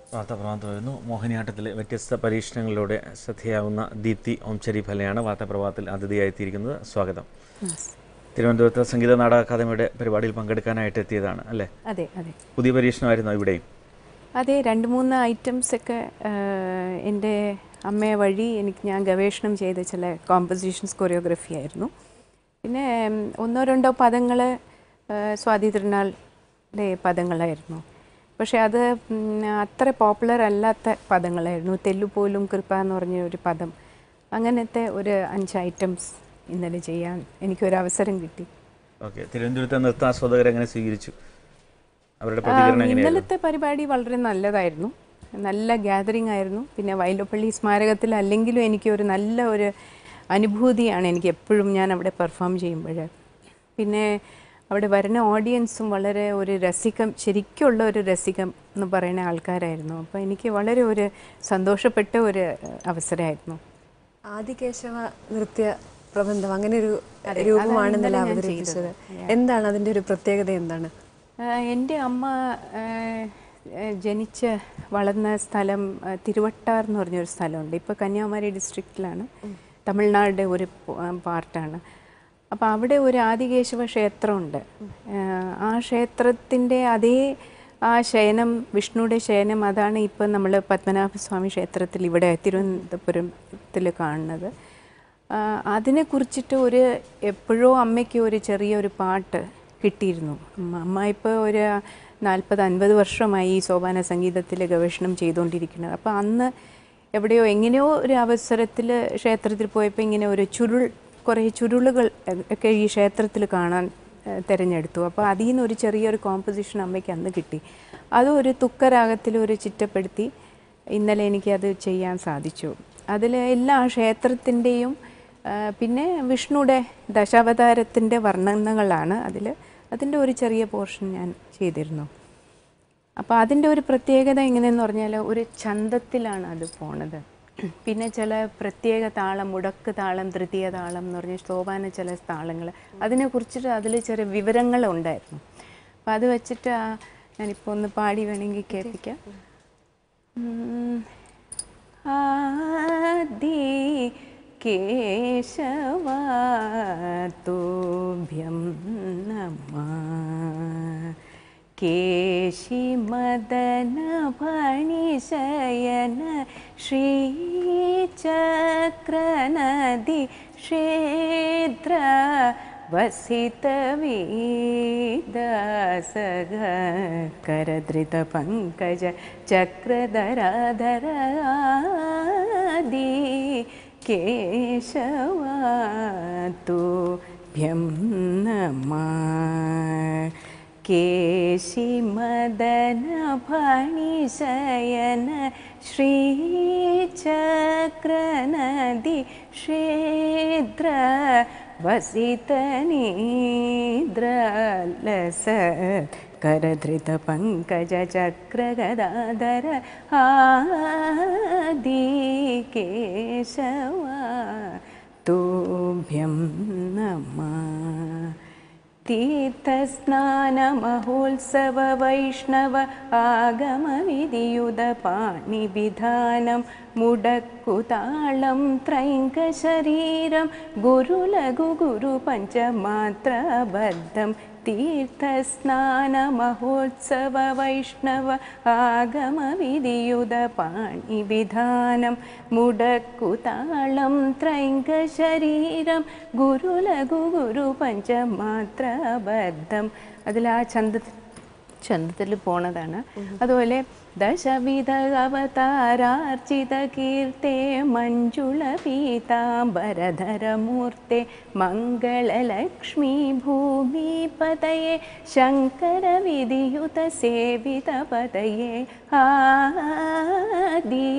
വാർത്താപ്രഭാതം വരുന്നു മോഹിനിയാട്ടത്തിലെ വ്യത്യസ്ത പരീക്ഷണങ്ങളിലൂടെ ശ്രദ്ധയാവുന്ന ദീപ്തി ഓംചരി ഫലയാണ് വാർത്താപ്രഭാതത്തിൽ അതിഥിയായിത്തീരിക്കുന്നത് സ്വാഗതം തിരുവനന്തപുരത്ത് സംഗീത നാടക അക്കാദമിയുടെ പരിപാടിയിൽ പങ്കെടുക്കാനായിട്ട് എത്തിയതാണ് അല്ലേ അതെ അതെ പുതിയ പരീക്ഷണമായിരുന്നു ഇവിടെയും അതെ രണ്ട് മൂന്ന് ഐറ്റംസ് ഒക്കെ എൻ്റെ അമ്മയെ വഴി എനിക്ക് ഞാൻ ഗവേഷണം ചെയ്ത ചില കോമ്പസിഷൻസ് കൊറിയോഗ്രഫി ആയിരുന്നു പിന്നെ ഉം, ഒന്നോ രണ്ടോ പദങ്ങൾ സ്വാതി തിരുനാളിൻ്റെ പദങ്ങളായിരുന്നു പക്ഷേ അത് ഉം, അത്ര പോപ്പുലർ അല്ലാത്ത പദങ്ങളായിരുന്നു തെല്ലുപോലും കൃപ എന്ന് പറഞ്ഞ ഒരു പദം അങ്ങനത്തെ ഒരു അഞ്ച് ഐറ്റംസ് ഇന്നലെ ചെയ്യാൻ എനിക്കൊരു അവസരം കിട്ടി ഓക്കെ തിരുവനന്തപുരത്തെ നൃത്താസ്വാദകർ എങ്ങനെ സ്വീകരിച്ചു അവരുടെ ആ, പ്രതികരണം എങ്ങനെയായിരുന്നു ഇന്നലത്തെ പരിപാടി വളരെ നല്ലതായിരുന്നു നല്ല ഗ്യാതറിംഗ് ആയിരുന്നു പിന്നെ വൈലോപ്പള്ളി സ്മാരകത്തിൽ അല്ലെങ്കിലും എനിക്ക് ഒരു നല്ല ഒരു അനുഭൂതിയാണ് എനിക്ക് എപ്പോഴും ഞാൻ അവിടെ പെർഫോം ചെയ്യുമ്പോൾ പിന്നെ അവിടെ വരുന്ന ഓഡിയൻസും വളരെ ഒരു രസികം ശരിക്കുള്ള ഒരു രസികം എന്ന് പറയുന്ന ആൾക്കാരായിരുന്നു അപ്പോൾ എനിക്ക് വളരെ ഒരു സന്തോഷപ്പെട്ട ഒരു അവസരമായിരുന്നു ആദികേശവ നൃത്യ പ്രബന്ധം അങ്ങനെ ഒരു അതെ, രൂപമാണ് അതാണ് ഇന്നലെ ഇന്നലെ ഞാൻ അവതരിപ്പിച്ചത് ചെയ്തത്. എന്താണ് അതിന്റെ ഒരു പ്രത്യേകത എന്താണ് ആഹ് എൻ്റെ അമ്മ ആഹ് ആഹ് ജനിച്ച് വളർന്ന സ്ഥലം ആഹ് തിരുവട്ടാർ എന്ന് പറഞ്ഞൊരു സ്ഥലമുണ്ട് ഇപ്പോൾ കന്യാകുമാരി ഡിസ്ട്രിക്റ്റിലാണ് തമിഴ്നാടിൻ്റെ ഒരു പ- ആഹ് പാർട്ടാണ് അപ്പോൾ അവിടെ ഒരു ആദികേശവ ക്ഷേത്രമുണ്ട് ആഹ് ആ ക്ഷേത്രത്തിൻ്റെ അതേ ആ ശയനം വിഷ്ണുയുടെ ശയനം അതാണ് ഇപ്പം നമ്മൾ പത്മനാഭസ്വാമി ക്ഷേത്രത്തിൽ ഇവിടെ തിരുവനന്തപുരത്തിൽ കാണുന്നത് ആ, അതിനെക്കുറിച്ചിട്ട് ഒരു എപ്പോഴോ അമ്മയ്ക്ക് ഒരു ചെറിയൊരു പാട്ട് കിട്ടിയിരുന്നു അമ്മ- അമ്മ ഇപ്പോൾ ഒരു നാൽപ്പത് അൻപത് വർഷമായി ഈ സോപാന സംഗീതത്തിൽ ഗവേഷണം ചെയ്തുകൊണ്ടിരിക്കുന്നത് അപ്പോൾ അന്ന് എവിടെയോ എങ്ങനെയോ ഒരു അവസരത്തിൽ ക്ഷേത്രത്തിൽ പോയപ്പോൾ ഇങ്ങനെ ഒരു ചുരുൾ കുറേ ചുരുളുകൾ ഒക്കെ ഈ ക്ഷേത്രത്തിൽ കാണാൻ ഏഹ്, തിരഞ്ഞെടുത്തു അപ്പോൾ അതിൽ നിന്ന് ഒരു ചെറിയൊരു കോമ്പസിഷൻ അമ്മയ്ക്ക് അന്ന് കിട്ടി അതും ഒരു തുക്കരാഗത്തിൽ ഒരു ചിട്ടപ്പെടുത്തി ഇന്നലെ എനിക്കത് ചെയ്യാൻ സാധിച്ചു അതിൽ എല്ലാ ക്ഷേത്രത്തിൻ്റെയും ആ, പിന്നെ വിഷ്ണുയുടെ ദശാവതാരത്തിൻ്റെ വർണ്ണനകളാണ് അതിൽ അതിൻ്റെ ഒരു ചെറിയ പോർഷൻ ഞാൻ ചെയ്തിരുന്നു അപ്പോൾ അതിൻ്റെ ഒരു പ്രത്യേകത എങ്ങനെയെന്ന് പറഞ്ഞാൽ ഒരു ചന്തത്തിലാണ് അത് പോണത് പിന്നെ ചില പ്രത്യേക താളം മുടക്ക് താളം തൃതീയ താളം എന്ന് പറഞ്ഞ സോപാന ചില താളങ്ങൾ അതിനെക്കുറിച്ചിട്ട് അതിൽ ചെറിയ വിവരങ്ങളുണ്ടായിരുന്നു അപ്പോൾ അത് വെച്ചിട്ട് ആ ഞാനിപ്പോൾ ഒന്ന് പാടി വേണമെങ്കിൽ കേൾപ്പിക്കാം ഉം. ആദി കേശവാ തുഭ്യം നമ കേശിമദനഭണിശയന ശ്രീചക്രനദി ക്ഷേത്ര വസിതവീദാസഗ കരധൃത പങ്കജ ചക്രധരാധര ആദി കേശവാ തുഭ്യം നമ കേശിമദനഭണിശയന ശ്രീചക്രനദി ക്ഷേത്ര വസിതനീദ്രലസ കരധൃത പങ്കജ ചക്രഗദാധര ആദി കേശവാ തുഭ്യം നമ तीर्थस्नानमहोत्सव वैष्णव आगमविधियुधपाणिविधानं मुडक्कुतालं त्रैङ्कशरीरं गुरुलघु गुरुपञ्चमात्रबद्धं तीर्थस्नानमहोत्सव वैष्णव आगमविधियुधपाणिविधानं मुडक्कुतालं त्रैङ्कशरीरं गुरुलघु गुरुपञ्चमात्रबद्धം അതിൽ ആ ചന്ത ചന്തത്തിൽ പോണതാണ് അതുപോലെ ദശവിധ അവതാരാർച്ചിത കീർത്തെ മഞ്ജുള പീതാംബരധരമൂർത്തെ മംഗളലക്ഷ്മി ഭൂമിപതയെ ശങ്കര വിധിയുത സേവിത പതയെ ആദി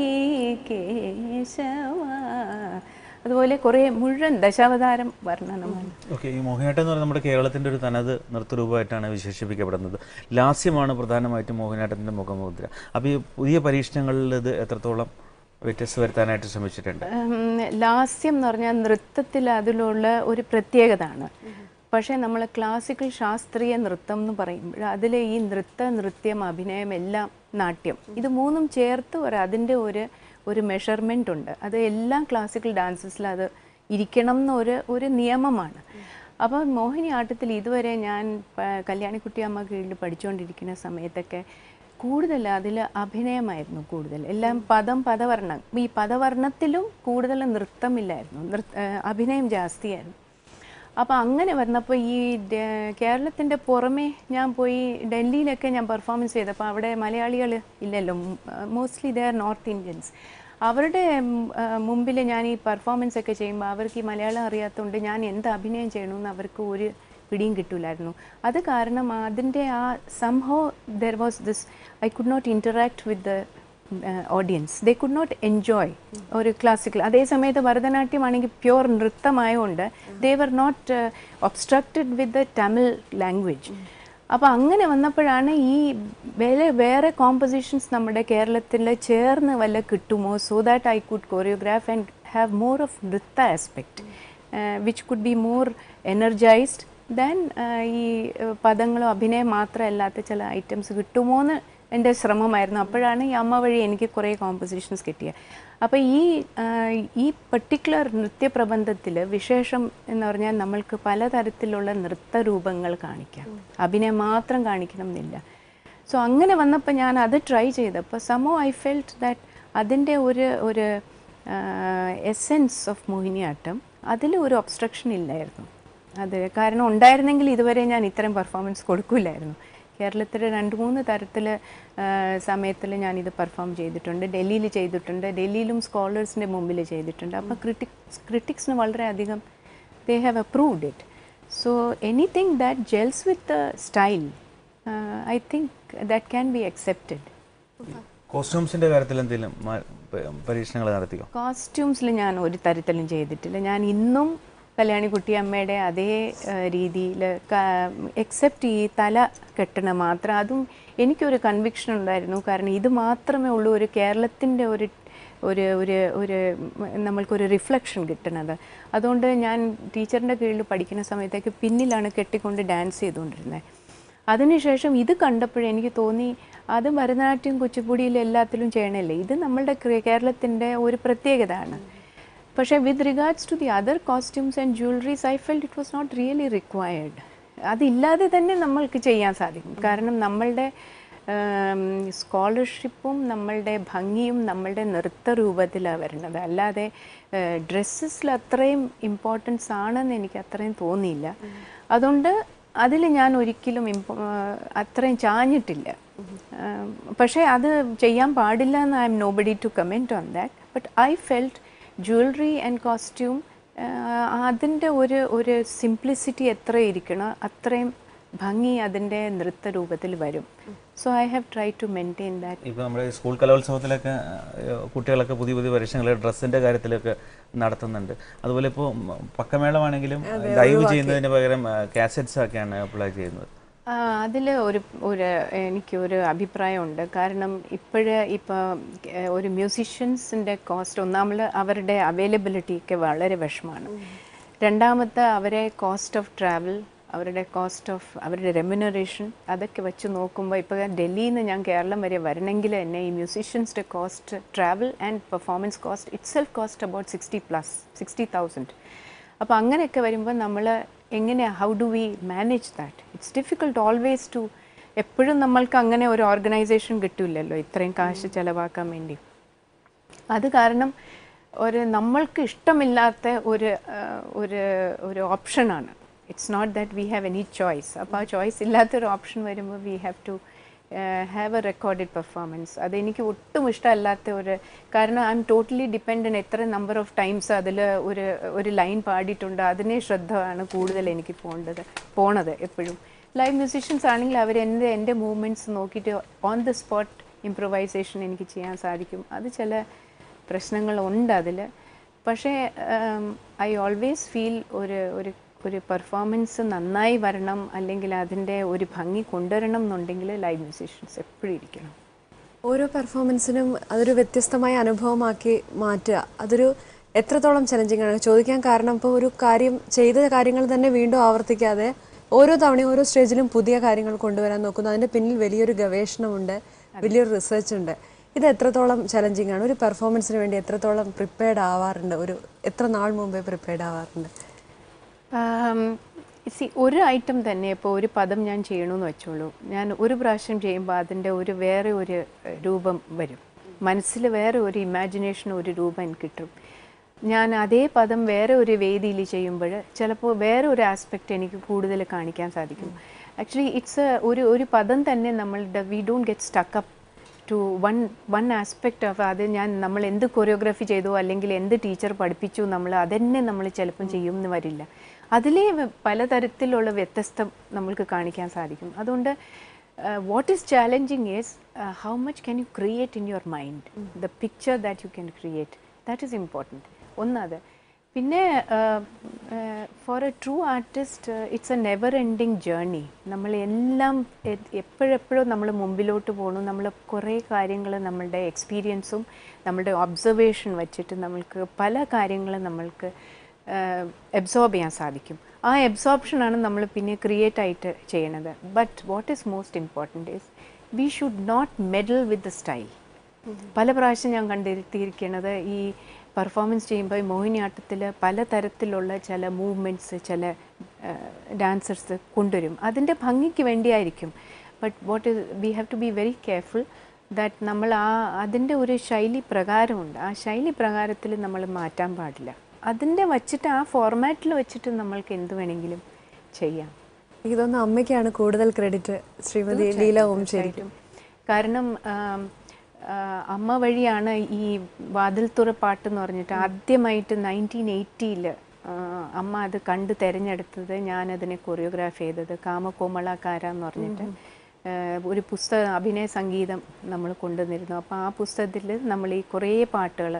കേശവ അതുപോലെ കുറേ മുഴുവൻ ദശാവതാരം വർണ്ണനമാണ് ഓക്കെ ഈ മോഹിനിയാട്ടം എന്ന് പറയുന്നത് നമ്മുടെ കേരളത്തിൻ്റെ ഒരു തനത് നൃത്തരൂപമായിട്ടാണ് വിശേഷിപ്പിക്കപ്പെടുന്നത് ലാസ്യമാണ് പ്രധാനമായിട്ടും മോഹിനിയാട്ടത്തിൻ്റെ മുഖമുദ്ര അപ്പോൾ ഈ പുതിയ പരീക്ഷണങ്ങളിൽ ഇത് എത്രത്തോളം വ്യത്യസ്ത വരുത്താനായിട്ട് ശ്രമിച്ചിട്ടുണ്ട് ഉം, ലാസ്യം എന്ന് പറഞ്ഞാൽ നൃത്തത്തിൽ അതിലുള്ള ഒരു പ്രത്യേകതയാണ് പക്ഷേ നമ്മൾ ക്ലാസിക്കൽ ശാസ്ത്രീയ നൃത്തം എന്ന് പറയുമ്പോൾ അതിൽ ഈ നൃത്ത നൃത്യം അഭിനയം എല്ലാം നാട്യം ഇത് മൂന്നും ചേർത്ത് ഒരു അതിൻ്റെ ഒരു ഒരു മെഷർമെൻ്റ് ഉണ്ട് അത് എല്ലാ ക്ലാസിക്കൽ ഡാൻസസിലും അത് ഇരിക്കണം എന്നൊരു ഒരു നിയമമാണ് അപ്പോൾ മോഹിനിയാട്ടത്തിൽ ഇതുവരെ ഞാൻ പ- കല്യാണിക്കുട്ടി അമ്മ കീഴിൽ പഠിച്ചുകൊണ്ടിരിക്കുന്ന സമയത്തൊക്കെ കൂടുതൽ അതിൽ അഭിനയമായിരുന്നു കൂടുതൽ എല്ലാം പദം പദവർണ്ണം ഈ പദവർണ്ണത്തിലും കൂടുതൽ നൃത്തമില്ലായിരുന്നു നൃത്ത ഏഹ് അഭിനയം ജാസ്തിയായിരുന്നു അപ്പോൾ അങ്ങനെ വന്നപ്പോൾ ഈ ഡ- കേരളത്തിൻ്റെ പുറമേ ഞാൻ പോയി ഡൽഹിയിലൊക്കെ ഞാൻ പെർഫോമൻസ് ചെയ്തപ്പോൾ അവിടെ മലയാളികൾ ഇല്ലല്ലോ mostly they are north Indians അവരുടെ മുമ്പിൽ ഞാൻ ഈ പെർഫോമൻസ് ഒക്കെ ചെയ്യുമ്പോൾ അവർക്ക് ഈ മലയാളം അറിയാത്തതുകൊണ്ട് ഞാൻ എന്ത് അഭിനയം ചെയ്യണമെന്ന് അവർക്ക് ഒരു പിടിയും കിട്ടില്ലായിരുന്നു അത് കാരണം അതിൻ്റെ ആ somehow there was this I could not interact with the audience they could not enjoy ഒരു ക്ലാസിക്കൽ അതേ സമയത്ത് ഭരതനാട്യം ആണെങ്കിൽ പ്യുവർ നൃത്തമായതുകൊണ്ട് they were not obstructed with the Tamil language അപ്പോൾ അങ്ങനെ വന്നപ്പോഴാണ് ഈ വേറെ വേറെ കോമ്പോസിഷൻസ് നമ്മുടെ കേരളത്തിൽ ചേർന്ന് വല്ല കിട്ടുമോ so that I could choreograph and have more of നൃത്ത aspect which could be more energised than ഈ uh, പദങ്ങളോ അഭിനയം മാത്രമല്ലാത്ത ചില ഐറ്റംസ് കിട്ടുമോ എന്ന് എൻ്റെ ശ്രമമായിരുന്നു അപ്പോഴാണ് ഈ അമ്മ വഴി എനിക്ക് കുറേ കോമ്പോസിഷൻസ് കിട്ടിയത് അപ്പോൾ ഈ ആ, ഈ പർട്ടിക്കുലർ നൃത്യപ്രബന്ധത്തിൽ വിശേഷം എന്ന് പറഞ്ഞാൽ നമ്മൾക്ക് പലതരത്തിലുള്ള നൃത്തരൂപങ്ങൾ കാണിക്കാം അഭിനയം മാത്രം കാണിക്കണം എന്നില്ല സോ അങ്ങനെ വന്നപ്പോൾ ഞാൻ അത് ട്രൈ ചെയ്തപ്പോൾ സമോ ഐ ഫെൽറ്റ് ദാറ്റ് അതിൻ്റെ ഒരു ഒരു എസെൻസ് ഓഫ് മോഹിനിയാട്ടം അതിൽ ഒരു ഒബ്സ്ട്രക്ഷൻ ഇല്ലായിരുന്നു അത് കാരണം ഉണ്ടായിരുന്നെങ്കിൽ ഇതുവരെ ഞാൻ ഇത്തരം പെർഫോമൻസ് കൊടുക്കില്ലായിരുന്നു കേരളത്തിൽ രണ്ട് മൂന്ന് തരത്തിൽ സമയത്തിൽ ഞാനിത് പെർഫോം ചെയ്തിട്ടുണ്ട് ഡൽഹിയിൽ ചെയ്തിട്ടുണ്ട് ഡൽഹിയിലും സ്കോളേഴ്സിൻ്റെ മുമ്പിൽ ചെയ്തിട്ടുണ്ട് അപ്പോൾ ക്രിട്ടിക്സ് ക്രിട്ടിക്സിന് വളരെയധികം they have approved it so anything that gels with style I think that can be accepted കോസ്റ്റ്യൂംസിന്റെ കാര്യത്തിൽ എന്തെങ്കിലും പരീക്ഷണങ്ങൾ നടത്തിയോ കോസ്റ്റ്യൂംസിൽ ഞാൻ ഒരു തരത്തിലും ചെയ്തിട്ടില്ല ഞാൻ ഇന്നും കല്യാണിക്കുട്ടി അമ്മയുടെ അതേ രീതിയിൽ എക്സെപ്റ്റ് ഈ തല കെട്ടണ മാത്രം അതും എനിക്കൊരു കൺവിക്ഷൻ ഉണ്ടായിരുന്നു കാരണം ഇത് മാത്രമേ ഉള്ളൂ ഒരു കേരളത്തിൻ്റെ ഒരു ഒരു ഒരു ഒരു നമ്മൾക്കൊരു റിഫ്ലക്ഷൻ കിട്ടുന്നത് അതുകൊണ്ട് ഞാൻ ടീച്ചറിൻ്റെ കീഴിൽ പഠിക്കുന്ന സമയത്തേക്ക് പിന്നിലാണ് കെട്ടിക്കൊണ്ട് ഡാൻസ് ചെയ്തുകൊണ്ടിരുന്നത് അതിനുശേഷം ഇത് കണ്ടപ്പോഴേ എനിക്ക് തോന്നി അത് ഭരതനാട്യം കുച്ചിപ്പുടിയിൽ എല്ലാത്തിലും ചെയ്യണല്ലേ ഇത് നമ്മളുടെ കേ- കേരളത്തിൻ്റെ ഒരു പ്രത്യേകതയാണ് പക്ഷേ with regards to the other costumes and jewelleries I felt it was not really required അതില്ലാതെ തന്നെ നമ്മൾക്ക് ചെയ്യാൻ സാധിക്കും കാരണം നമ്മളുടെ സ്കോളർഷിപ്പും നമ്മളുടെ ഭംഗിയും നമ്മളുടെ നൃത്ത രൂപത്തിലാണ് വരുന്നത് അല്ലാതെ ഡ്രസ്സസിൽ അത്രയും ഇമ്പോർട്ടൻസ് ആണെന്ന് എനിക്ക് അത്രയും തോന്നിയില്ല അതുകൊണ്ട് അതിൽ ഞാൻ ഒരിക്കലും ഇമ്പോ അത്രയും ചാഞ്ഞിട്ടില്ല ആം, പക്ഷേ അത് ചെയ്യാൻ പാടില്ല എന്ന് I'm nobody to comment on that but I felt jewellery and costume അതിൻ്റെ ഒരു ഒരു സിംപ്ലിസിറ്റി എത്ര ഇരിക്കണം അത്രയും ഭംഗി അതിൻ്റെ നൃത്ത രൂപത്തിൽ വരും so I have try to maintain that ഇപ്പോൾ നമ്മുടെ സ്കൂൾ കലോത്സവത്തിലൊക്കെ ഏഹ്, കുട്ടികളൊക്കെ പുതിയ പുതിയ പരീക്ഷണങ്ങൾ ഡ്രസ്സിന്റെ കാര്യത്തിലൊക്കെ നടത്തുന്നുണ്ട് അതുപോലെ ഇപ്പോൾ പക്കമേളമാണെങ്കിലും ലൈവ് ചെയ്യുന്നതിന് പകരം കാസറ്റ്സ് ഒക്കെയാണ് അപ്ലൈ ചെയ്യുന്നത് അതിൽ ഒരു ഒരു എനിക്കൊരു അഭിപ്രായമുണ്ട് കാരണം ഇപ്പോഴ് ഇപ്പോൾ ഒരു മ്യൂസിഷ്യൻസിൻ്റെ കോസ്റ്റ് ഒന്നാമത് അവരുടെ അവൈലബിലിറ്റി ഒക്കെ വളരെ വിഷമാണ് രണ്ടാമത്തെ അവരെ കോസ്റ്റ് ഓഫ് ട്രാവൽ അവരുടെ കോസ്റ്റ് ഓഫ് അവരുടെ റെമ്യൂണറേഷൻ അതൊക്കെ വെച്ച് നോക്കുമ്പോൾ ഇപ്പോൾ ഡൽഹിയിൽ നിന്ന് ഞാൻ കേരളം വരെ വരണമെങ്കിൽ തന്നെ ഈ മ്യൂസിഷ്യൻസിൻ്റെ cost travel and performance cost itself cost about sixty plus sixty thousand അപ്പോൾ അങ്ങനെയൊക്കെ വരുമ്പോൾ നമ്മൾ എങ്ങനെ how do we manage that it's difficult always to എപ്പോഴും നമ്മൾക്ക് അങ്ങനെ ഒരു ഓർഗനൈസേഷൻ കിട്ടില്ലല്ലോ ഇത്രയും കാശ് ചിലവാക്കാൻ വേണ്ടി അത് കാരണം ഒരു നമ്മൾക്ക് ഇഷ്ടമില്ലാത്ത ഒരു ആ, ഒരു ഒരു ഓപ്ഷനാണ് it's not that we have any choice അപ്പോൾ ആ ചോയ്സ് ഇല്ലാത്തൊരു ഓപ്ഷൻ വരുമ്പോൾ we have to have a recorded performance അതെനിക്ക് ഒട്ടും ഇഷ്ടമല്ലാത്ത ഒരു കാരണം ഐ എം ടോട്ടലി ഡിപ്പെൻഡൻറ്റ് എത്ര നമ്പർ ഓഫ് ടൈംസ് അതിൽ ഒരു ഒരു ലൈൻ പാടിയിട്ടുണ്ട് അതിനെ ശ്രദ്ധയാണ് കൂടുതൽ എനിക്ക് പോകേണ്ടത് പോണത് എപ്പോഴും ലൈവ് മ്യൂസീഷ്യൻസ് ആണെങ്കിൽ അവർ എൻ്റെ എൻ്റെ മൂവ്മെൻറ്റ്സ് നോക്കിയിട്ട് ഓൺ ദ സ്പോട്ട് ഇംപ്രവൈസേഷൻ എനിക്ക് ചെയ്യാൻ സാധിക്കും അത് ചില പ്രശ്നങ്ങളുണ്ട് അതിൽ പക്ഷേ ഐ ഓൾവേസ് ഫീൽ ഒരു ഒരു ഒരു പെർഫോമൻസ് നന്നായി വരണം അല്ലെങ്കിൽ അതിൻ്റെ ഒരു ഭംഗി കൊണ്ടുവരണം എന്നുണ്ടെങ്കിൽ ലൈവ് മ്യൂസീഷ്യൻസ് എപ്പോഴും ഇരിക്കണം ഓരോ പെർഫോമൻസിനും അതൊരു വ്യത്യസ്തമായ അനുഭവമാക്കി മാറ്റുക അതൊരു എത്രത്തോളം ചലഞ്ചിങ് ആണ് ചോദിക്കാൻ കാരണം ഇപ്പോൾ ഒരു കാര്യം ചെയ്ത കാര്യങ്ങൾ തന്നെ വീണ്ടും ആവർത്തിക്കാതെ ഓരോ തവണയും ഓരോ സ്റ്റേജിലും പുതിയ കാര്യങ്ങൾ കൊണ്ടുവരാൻ നോക്കുന്നു അതിൻ്റെ പിന്നിൽ വലിയൊരു ഗവേഷണമുണ്ട് വലിയൊരു റിസർച്ച് ഉണ്ട് ഇത് എത്രത്തോളം ചലഞ്ചിങ് ആണ് ഒരു പെർഫോമൻസിന് വേണ്ടി എത്രത്തോളം പ്രിപ്പയർഡ് ആവാറുണ്ട് ഒരു എത്ര നാൾ മുമ്പേ പ്രിപ്പയർഡ് ആവാറുണ്ട് സി ഒരു ഐറ്റം തന്നെ ഇപ്പോൾ ഒരു പദം ഞാൻ ചെയ്യണമെന്ന് വെച്ചോളൂ ഞാൻ ഒരു പ്രാവശ്യം ചെയ്യുമ്പോൾ അതിൻ്റെ ഒരു വേറെ ഒരു ഏഹ്, രൂപം വരും മനസ്സിൽ വേറെ ഒരു ഇമാജിനേഷൻ ഒരു രൂപം എനിക്ക് കിട്ടും ഞാൻ അതേ പദം വേറെ ഒരു വേദിയിൽ ചെയ്യുമ്പോൾ ചിലപ്പോൾ വേറെ ഒരു ആസ്പെക്റ്റ് എനിക്ക് കൂടുതൽ കാണിക്കാൻ സാധിക്കും ആക്ച്വലി ഇറ്റ്സ് ഒരു ഒരു പദം തന്നെ നമ്മളുടെ we don't get stuck up to one one aspect of അത് ഞാൻ നമ്മൾ എന്ത് കൊറിയോഗ്രാഫി ചെയ്തു അല്ലെങ്കിൽ എന്ത് ടീച്ചർ പഠിപ്പിച്ചു നമ്മൾ അതന്നെ നമ്മൾ ചിലപ്പം ചെയ്യുമെന്ന് വരില്ല അതിലേ വ- പലതരത്തിലുള്ള വ്യത്യസ്തം നമ്മൾക്ക് കാണിക്കാൻ സാധിക്കും അതുകൊണ്ട് what is challenging is how much can you create in your mind the picture that you can create that is important ഒന്നത് പിന്നെ for a true artist it's a never ending journey നമ്മൾ എല്ലാം എപ്പോഴെപ്പോഴും നമ്മൾ മുമ്പിലോട്ട് പോകണം നമ്മൾ കുറേ കാര്യങ്ങൾ നമ്മളുടെ എക്സ്പീരിയൻസും നമ്മളുടെ ഒബ്സർവേഷൻ വെച്ചിട്ട് നമ്മൾക്ക് പല കാര്യങ്ങളും നമ്മൾക്ക് എബ്സോർബ് ചെയ്യാൻ സാധിക്കും ആ എബ്സോർപ്ഷനാണ് നമ്മൾ പിന്നെ ക്രിയേറ്റ് ആയിട്ട് ചെയ്യണത് but what is most important is we should not meddle with the style പല പ്രാവശ്യം ഞാൻ കണ്ടെത്തിയിരിക്കുന്നത് ഈ പെർഫോമൻസ് ചെയ്യുമ്പോൾ മോഹിനിയാട്ടത്തിൽ പലതരത്തിലുള്ള ചില മൂവ്മെൻറ്റ്സ് ചില ഡാൻസേഴ്സ് കൊണ്ടുവരും അതിൻ്റെ ഭംഗിക്ക് വേണ്ടിയായിരിക്കും but what is we have to be very careful that നമ്മൾ ആ അതിൻ്റെ ഒരു ശൈലി പ്രകാരമുണ്ട് ആ ശൈലി പ്രകാരത്തിൽ നമ്മൾ മാറ്റാൻ പാടില്ല അതിൻ്റെ വച്ചിട്ട് ആ ഫോർമാറ്റിൽ വെച്ചിട്ട് നമ്മൾക്ക് എന്ത് വേണമെങ്കിലും ചെയ്യാം എനിക്ക് തോന്നുന്നു അമ്മയ്ക്കാണ് കൂടുതൽ ക്രെഡിറ്റ് ശ്രീമതി ലീല ഓംശേരി തീർച്ചയായിട്ടും. കാരണം ആം, ആ, അമ്മ വഴിയാണ് ഈ വാതിൽ തുറ പാട്ട് എന്ന് പറഞ്ഞിട്ട് ആദ്യമായിട്ട് നയൻറ്റീൻ എയ്റ്റിയിൽ അമ്മ അത് കണ്ട് തിരഞ്ഞെടുത്തത് ഞാനതിനെ കൊറിയോഗ്രാഫ് ചെയ്തത് കാമകോമളാകാര എന്ന് പറഞ്ഞിട്ട് ആ, ഒരു പുസ്തകം അഭിനയ സംഗീതം നമ്മൾ കൊണ്ടുവന്നിരുന്നു അപ്പോൾ ആ പുസ്തകത്തിൽ നമ്മൾ ഈ കുറേ പാട്ടുകൾ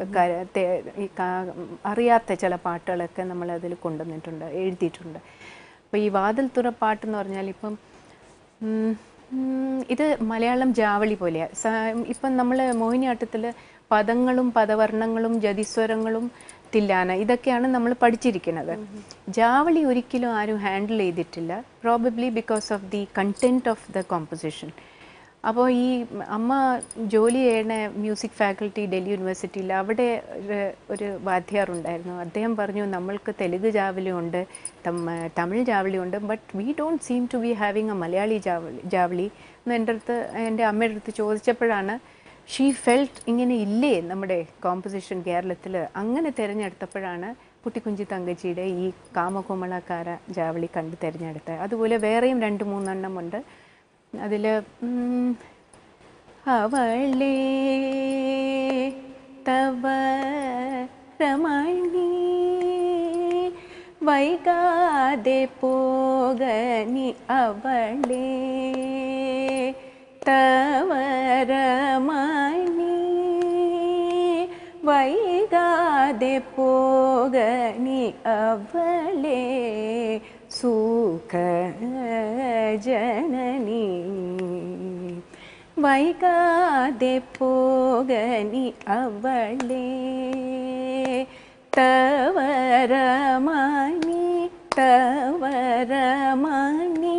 ഈ കാ- അറിയാത്ത ചില പാട്ടുകളൊക്കെ നമ്മൾ അതിൽ കൊണ്ടുവന്നിട്ടുണ്ട് എഴുതിയിട്ടുണ്ട് അപ്പോൾ ഈ വാതിൽ തുറ പാട്ട് എന്ന് പറഞ്ഞാൽ ഇപ്പം ഉം, ഉം, ഇത് മലയാളം ജാവളി പോലെയാണ് ഇപ്പം നമ്മൾ മോഹിനിയാട്ടത്തിൽ പദങ്ങളും പദവർണ്ണങ്ങളും ജതിസ്വരങ്ങളും തില്ലാന ഇതൊക്കെയാണ് നമ്മൾ പഠിച്ചിരിക്കുന്നത് ജാവളി ഒരിക്കലും ആരും ഹാൻഡിൽ ചെയ്തിട്ടില്ല probably because of the content of the composition അപ്പോൾ ഈ അമ്മ ജോലി ചെയ്യണ മ്യൂസിക് ഫാക്കൽറ്റി ഡൽഹി യൂണിവേഴ്സിറ്റിയിൽ അവിടെ ഒരു- ഒരു വാദ്യാറുണ്ടായിരുന്നു അദ്ദേഹം പറഞ്ഞു നമ്മൾക്ക് തെലുങ്ക് ജാവലി ഉണ്ട് തം- തമിഴ് ജാവലി ഉണ്ട് but we don't seem to be having a Malayali javali javali എന്ന് എൻ്റെ അടുത്ത് എൻ്റെ അമ്മയുടെ അടുത്ത് ചോദിച്ചപ്പോഴാണ് ഷീ ഫെൽറ്റ് ഇങ്ങനെ ഇല്ലേ നമ്മുടെ കോമ്പസിഷൻ കേരളത്തിൽ അങ്ങനെ തിരഞ്ഞെടുത്തപ്പോഴാണ് കുട്ടിക്കുഞ്ചി തങ്കച്ചിയുടെ ഈ കാമകോമളക്കാര ജാവലി കണ്ട് തിരഞ്ഞെടുത്തത് അതുപോലെ വേറെയും രണ്ട് മൂന്നെണ്ണം ഉണ്ട് അതിൽ അവളേ തവ രമണി വൈകാതെ പോകനി അവളേ തവ രമണി വൈകാതെ പോകനി അവളേ സുഖ ജനനി വൈകാതെ പോകനി അവളേ തവരമണി തവരമണി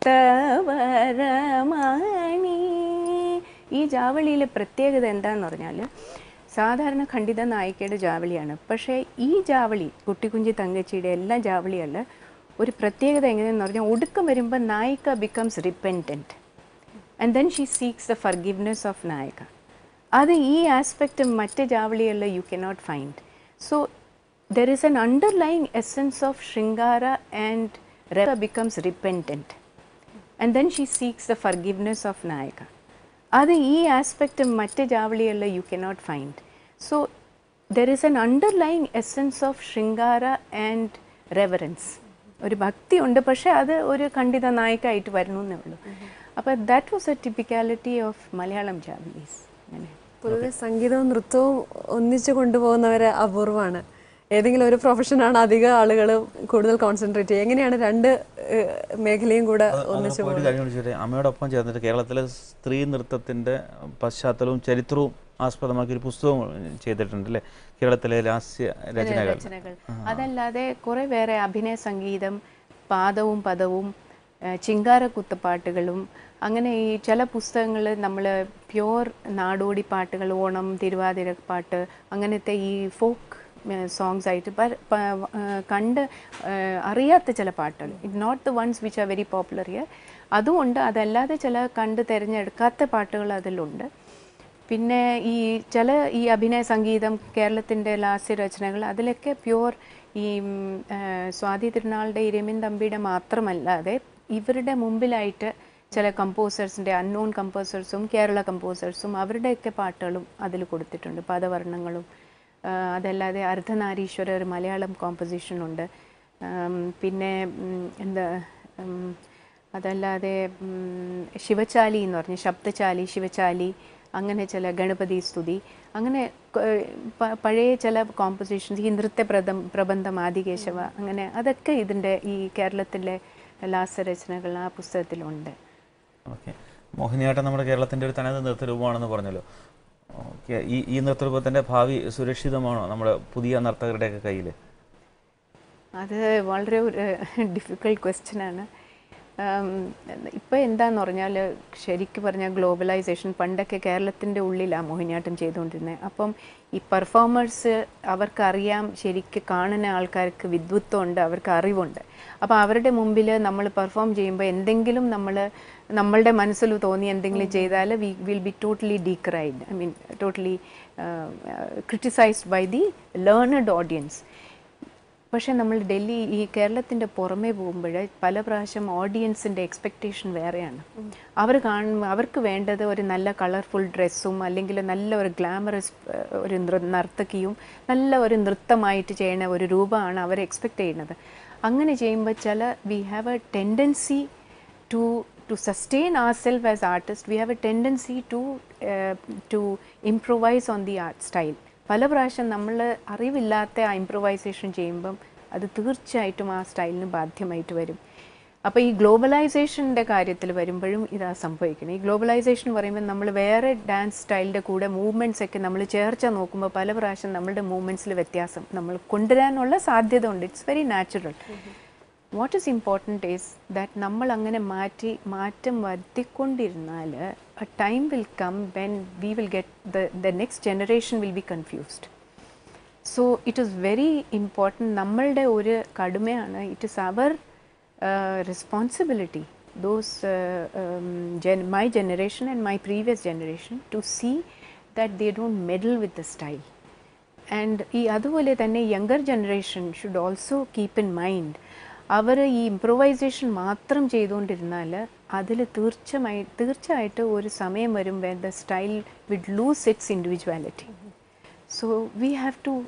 തവരമണി ഈ ജാവളിയിലെ പ്രത്യേകത എന്താന്ന് പറഞ്ഞാൽ സാധാരണ ഖണ്ഡിത നായികയുടെ ജാവളിയാണ് പക്ഷേ ഈ ജാവളി കുട്ടിക്കുഞ്ചി തങ്കച്ചിയുടെ എല്ലാ ജാവളിയല്ല ഒരു പ്രത്യേകത എങ്ങനെയെന്ന് പറഞ്ഞാൽ ഒടുക്കം വരുമ്പോൾ nayika becomes repentant and then she seeks the forgiveness of nayika അത് ഈ ആസ്പെക്റ്റ് മറ്റ് ജാവളികളിൽ you cannot find so there is an underlying essence of shringara and റെബ becomes repentant and then she seeks the forgiveness of nayika അത് ഈ ആസ്പെക്റ്റ് മറ്റ് ജാവളികളിൽ you cannot find so there is an underlying essence of shringara and reverence ഒരു ഭക്തിയുണ്ട് പക്ഷേ അത് ഒരു ഖണ്ഡിത നായികയായിട്ട് വരണു എന്നേ ഉള്ളൂ അപ്പോൾ that was a typicality of Malayalam javalis അങ്ങനെ പൊതുവെ സംഗീതവും നൃത്തവും ഒന്നിച്ചു കൊണ്ടുപോകുന്നവര് അപൂർവമാണ് ഏതെങ്കിലും ഒരു പ്രൊഫഷനാണ് അധികം ആളുകൾ കൂടുതൽ കോൺസെൻട്രേറ്റ് ചെയ്യുക എങ്ങനെയാണ് രണ്ട് ഏഹ്, മേഖലയും കൂടെ ഒന്നിച്ചു പോയിട്ട് കാര്യം ചോദിച്ചിട്ട് അമ്മയോടൊപ്പം ചേർന്നിട്ട് കേരളത്തിലെ സ്ത്രീ നൃത്തത്തിന്റെ പശ്ചാത്തലവും ചരിത്രവും ആസ്പദമാക്കി ഒരു പുസ്തകം ചെയ്തിട്ടുണ്ട് അല്ലേ കേരളത്തിലെ ലാസ്യ രചനകൾ രചനകൾ അതല്ലാതെ കുറെ വേറെ അഭിനയ സംഗീതം പാദവും പദവും ഏഹ് ചിങ്കാര കുത്തുപാട്ടുകളും അങ്ങനെ ഈ ചില പുസ്തകങ്ങൾ നമ്മൾ പ്യുവർ നാടോടി പാട്ടുകൾ ഓണം തിരുവാതിര പാട്ട് അങ്ങനത്തെ ഈ ഫോക്ക് സോങ്സ് ആയിട്ട് പ- പ- ആ, കണ്ട് ആ, അറിയാത്ത ചില പാട്ടുകൾ it not the ones which are very popular ear അതുകൊണ്ട് അതല്ലാതെ ചില കണ്ട് തിരഞ്ഞെടുക്കാത്ത പാട്ടുകൾ അതിലുണ്ട് പിന്നെ ഈ ചില ഈ അഭിനയ സംഗീതം കേരളത്തിൻ്റെ ലാസ്യ രചനകൾ അതിലൊക്കെ പ്യുവർ ഈ ഉം, ആ, സ്വാതി തിരുനാളുടെ ഇരമിൻ തമ്പിയുടെ മാത്രമല്ലാതെ ഇവരുടെ മുമ്പിലായിട്ട് ചില കമ്പോസേഴ്സിൻ്റെ അൺനോൺ കമ്പോസേഴ്സും കേരള കമ്പോസേഴ്സും അവരുടെയൊക്കെ പാട്ടുകളും അതിൽ കൊടുത്തിട്ടുണ്ട് പദവർണ്ണങ്ങളും ആ, അതല്ലാതെ അർദ്ധനാരീശ്വര ഒരു മലയാളം കോമ്പസിഷൻ ഉണ്ട് ആം, പിന്നെ ഉം, എന്താ ഉം, അതല്ലാതെ ഉം, ശിവചാലി എന്ന് പറഞ്ഞ് ശബ്ദചാലി ശിവചാലി അങ്ങനെ ചില ഗണപതി സ്തുതി അങ്ങനെ ക- പ- പഴയ ചില കോമ്പസിഷൻസ് ഈ നൃത്യ പ്രബന്ധം പ്രബന്ധം ആദികേശവ അങ്ങനെ അതൊക്കെ ഇതിൻ്റെ ഈ കേരളത്തിലെ ലാസ്യരചനകൾ ആ പുസ്തകത്തിലുണ്ട് ഓക്കെ മോഹിനിയാട്ടം നമ്മുടെ കേരളത്തിൻ്റെ ഒരു തനത് നൃത്തരൂപമാണെന്ന് പറഞ്ഞല്ലോ ഓക്കെ ഈ ഈ നൃത്തരൂപത്തിൻ്റെ ഭാവി സുരക്ഷിതമാണോ നമ്മുടെ പുതിയ നർത്തകരുടെയൊക്കെ കയ്യിൽ അത് വളരെ ഒരു ഡിഫിക്കൽട്ട് ക്വസ്റ്റ്യനാണ് ഇപ്പോൾ എന്താന്ന് പറഞ്ഞാൽ ശരിക്കും പറഞ്ഞാൽ ഗ്ലോബലൈസേഷൻ പണ്ടൊക്കെ കേരളത്തിൻ്റെ ഉള്ളിലാണ് മോഹിനിയാട്ടം ചെയ്തുകൊണ്ടിരുന്നത് അപ്പം ഈ പെർഫോമേഴ്സ് അവർക്കറിയാം ശരിക്ക് കാണുന്ന ആൾക്കാർക്ക് വിദ്വത്വം ഉണ്ട് അവർക്ക് അറിവുണ്ട് അപ്പോൾ അവരുടെ മുമ്പിൽ നമ്മൾ പെർഫോം ചെയ്യുമ്പോൾ എന്തെങ്കിലും നമ്മൾ നമ്മളുടെ മനസ്സിൽ തോന്നി എന്തെങ്കിലും ചെയ്താൽ we will be totally decried I mean totally criticised by the learned audience പക്ഷേ നമ്മൾ ഡൽഹി ഈ കേരളത്തിൻ്റെ പുറമേ പോകുമ്പോൾ പല പ്രാവശ്യം ഓഡിയൻസിൻ്റെ എക്സ്പെക്റ്റേഷൻ വേറെയാണ് അവർ കാണുമ്പോൾ അവർക്ക് വേണ്ടത് ഒരു നല്ല കളർഫുൾ ഡ്രസ്സും അല്ലെങ്കിൽ നല്ല ഒരു ഗ്ലാമറസ് ഒരു നൃ നർത്തകിയും നല്ല ഒരു നൃത്തമായിട്ട് ചെയ്യുന്ന ഒരു രൂപമാണ് അവർ എക്സ്പെക്റ്റ് ചെയ്യുന്നത് അങ്ങനെ ചെയ്യുമ്പോൾ ചില we have a tendency to to sustain ourselves as artists we have a tendency to uh, to improvise on the art style പല പ്രാവശ്യം നമ്മൾ അറിവില്ലാത്ത ആ ഇംപ്രവൈസേഷൻ ചെയ്യുമ്പം അത് തീർച്ചയായിട്ടും ആ സ്റ്റൈലിന് ബാധ്യമായിട്ട് വരും അപ്പോൾ ഈ ഗ്ലോബലൈസേഷൻ്റെ കാര്യത്തിൽ വരുമ്പോഴും ഇതാ സംഭവിക്കുന്നത് ഈ ഗ്ലോബലൈസേഷൻ പറയുമ്പോൾ നമ്മൾ വേറെ ഡാൻസ് സ്റ്റൈലിൻ്റെ കൂടെ മൂവ്മെൻറ്റ്സ് ഒക്കെ നമ്മൾ ചേർച്ച നോക്കുമ്പോൾ പല പ്രാവശ്യം നമ്മളുടെ മൂവ്മെൻറ്റ്സിൽ വ്യത്യാസം നമ്മൾ കൊണ്ടുവരാനുള്ള സാധ്യത ഉണ്ട് it's very natural what is important is that നമ്മൾ അങ്ങനെ മാറ്റി മാറ്റം വരുത്തിക്കൊണ്ടിരുന്നാൽ a time will come when we will get the the next generation will be confused so it is very important നമ്മളുടെ ഒരു കടുമയാണ് it is our responsibility those gen my generation and my previous generation to see that they don't meddle with the style and ഈ അതുപോലെ തന്നെ younger generation should also keep in mind അവർ ഈ improvisation മാത്രം ചെയ്തുകൊണ്ടിരുന്നാൽ അതിൽ തീർച്ചയായി തീർച്ചയായിട്ടും ഒരു സമയം വരും when the style would lose its individuality so we have to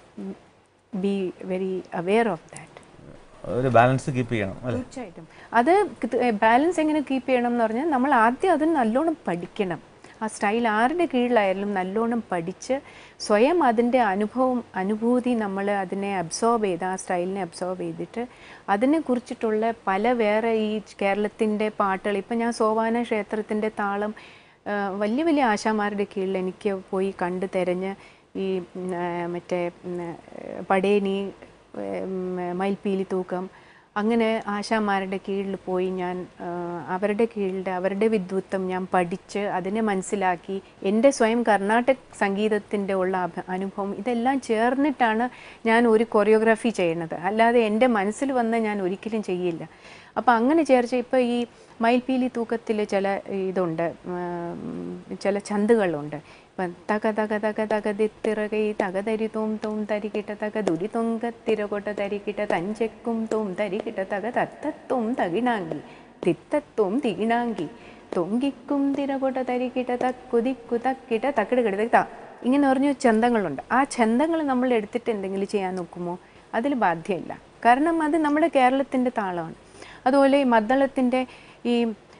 be very aware of that ഒരു ബാലൻസ് കീപ്പ് ചെയ്യണം അല്ലേ തീർച്ചയായിട്ടും അത് ബാലൻസ് എങ്ങനെ കീപ്പ് ചെയ്യണം എന്ന് പറഞ്ഞാൽ നമ്മൾ ആദ്യം അത് നല്ലോണം പഠിക്കണം ആ സ്റ്റൈൽ ആരുടെ കീഴിലായാലും നല്ലോണം പഠിച്ച് സ്വയം അതിൻ്റെ അനുഭവം അനുഭൂതി നമ്മൾ അതിനെ അബ്സോർബ് ചെയ്ത് ആ സ്റ്റൈലിനെ അബ്സോർബ് ചെയ്തിട്ട് അതിനെ കുറിച്ചിട്ടുള്ള പല വേറെ ഈ കേരളത്തിൻ്റെ പാട്ടുകൾ ഇപ്പം ഞാൻ സോപാന ക്ഷേത്രത്തിൻ്റെ താളം ആ, വലിയ വലിയ ആശാമാരുടെ കീഴിൽ എനിക്ക് പോയി കണ്ട് തിരഞ്ഞ് ഈ ഉം, ആ, മറ്റേ ഉം, പടേനി ഉം, മയിൽപ്പീലി തൂക്കം അങ്ങനെ ആശാമാരുടെ കീഴിൽ പോയി ഞാൻ ആ, അവരുടെ കീഴിൽ അവരുടെ വിദ്വത്വം ഞാൻ പഠിച്ച് അതിനെ മനസ്സിലാക്കി എൻ്റെ സ്വയം കർണാടക സംഗീതത്തിൻ്റെ ഉള്ള അഭ- അനുഭവം ഇതെല്ലാം ചേർന്നിട്ടാണ് ഞാൻ ഒരു കൊറിയോഗ്രാഫി ചെയ്യുന്നത് അല്ലാതെ എൻ്റെ മനസ്സിൽ വന്ന് ഞാൻ ഒരിക്കലും ചെയ്യില്ല അപ്പോൾ അങ്ങനെ ചേർച്ച ഇപ്പോൾ ഈ മയിൽപ്പീലി തൂക്കത്തിൽ ചില ഇതുണ്ട് ഉം, ചില ചന്തുകളുണ്ട് ഇപ്പം തക തക തക തക ദിത്തിറകൈ തക തരി തോം തോം തരികിട്ട തക ദുരി തൊങ്ക തിരകൊട്ട തരികിട്ട തഞ്ചെക്കും തോം തരികിട്ട തക തത്തത്തോം തകിണാങ്കി തിത്തത്തോം തികിണാങ്കി തൊങ്കിക്കും തിരകൊട്ട തരികിട്ട തക്കുതിക്കു തക്കിട്ട തക്കിട കിട ത ഇങ്ങനെ പറഞ്ഞ ചന്തങ്ങളുണ്ട് ആ ചന്തങ്ങൾ നമ്മൾ എടുത്തിട്ട് എന്തെങ്കിലും ചെയ്യാൻ നോക്കുമോ അതിൽ ബാധ്യമില്ല കാരണം അത് നമ്മുടെ കേരളത്തിൻ്റെ താളമാണ് അതുപോലെ ഈ മദ്ദളത്തിൻ്റെ ഈ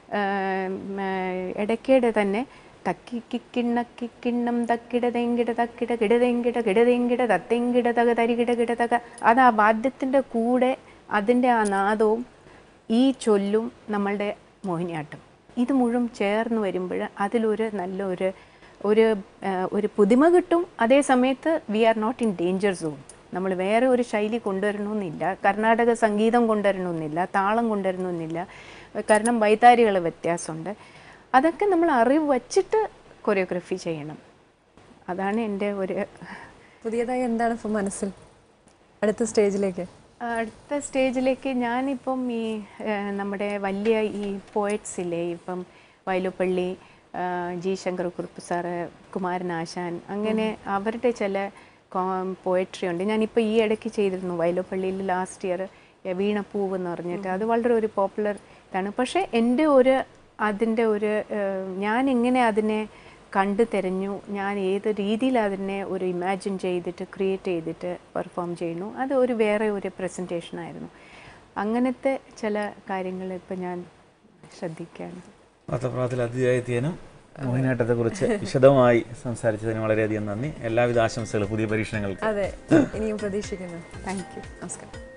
ഇടയ്ക്കേടെ തന്നെ തക്കിക്കിണ്ണക്കിക്കിണ്ണം തക്കിട തെങ്കിട തക്കിട കിടതെങ്കിട കിടതെങ്കിട തത്തെങ്കിട തക തരികിട കിട തക അത് ആ വാദ്യത്തിൻ്റെ കൂടെ അതിൻ്റെ ആ നാദവും ഈ ചൊല്ലും നമ്മളുടെ മോഹിനിയാട്ടം ഇത് മുഴുവൻ ചേർന്ന് വരുമ്പോൾ അതിലൊരു നല്ലൊരു ഒരു ആ, ഒരു പുതുമ കിട്ടും അതേ സമയത്ത് we are not in danger zone നമ്മൾ വേറെ ഒരു ശൈലി കൊണ്ടുവരണമെന്നില്ല കർണാടക സംഗീതം കൊണ്ടുവരണമെന്നില്ല താളം കൊണ്ടുവരണമെന്നില്ല കാരണം വൈതാരികൾ വ്യത്യാസമുണ്ട് അതൊക്കെ നമ്മൾ അറിവ് വച്ചിട്ട് കൊറിയോഗ്രഫി ചെയ്യണം അതാണ് എൻ്റെ ഒരു പുതിയതായി എന്താണ് ഇപ്പം മനസ്സിൽ അടുത്ത സ്റ്റേജിലേക്ക് അടുത്ത സ്റ്റേജിലേക്ക് ഞാനിപ്പം ഈ ഏഹ്, നമ്മുടെ വലിയ ഈ പോയറ്റ്സ് ഇല്ലേ ഇപ്പം വയലുപ്പള്ളി ആഹ്, ജി ശങ്കരക്കുറുപ്പ് സാറ് കുമാരനാശാൻ അങ്ങനെ അവരുടെ ചില പോയട്രി ഉണ്ട് ഞാനിപ്പോൾ ഈ ഇടയ്ക്ക് ചെയ്തിരുന്നു വയലുപ്പള്ളിയിൽ ലാസ്റ്റ് ഇയർ വീണപ്പൂവ് എന്ന് പറഞ്ഞിട്ട് അത് വളരെ ഒരു പോപ്പുലർ ഇതാണ് പക്ഷേ എൻ്റെ ഒരു അതിൻ്റെ ഒരു ഏഹ്, ഞാൻ എങ്ങനെ അതിനെ കണ്ടു തിരഞ്ഞു ഞാൻ ഏത് രീതിയിൽ അതിനെ ഒരു ഇമാജിൻ ചെയ്തിട്ട് ക്രിയേറ്റ് ചെയ്തിട്ട് പെർഫോം ചെയ്യുന്നു അത് ഒരു വേറെ ഒരു പ്രസൻറ്റേഷൻ ആയിരുന്നു അങ്ങനത്തെ ചില കാര്യങ്ങൾ ഇപ്പം ഞാൻ ശ്രദ്ധിക്കുകയാണ് വാർത്താപ്രഭാതത്തിൽ അതിഥിയായെത്തിയതിനും മോഹിനിയാട്ടത്തെക്കുറിച്ച് വിശദമായി സംസാരിച്ചതിന് വളരെയധികം നന്ദി എല്ലാവിധ ആശംസകളും പുതിയ പരീക്ഷണങ്ങൾക്ക് അതെ ഇനിയും പ്രതീക്ഷിക്കുന്നു താങ്ക് യു നമസ്കാരം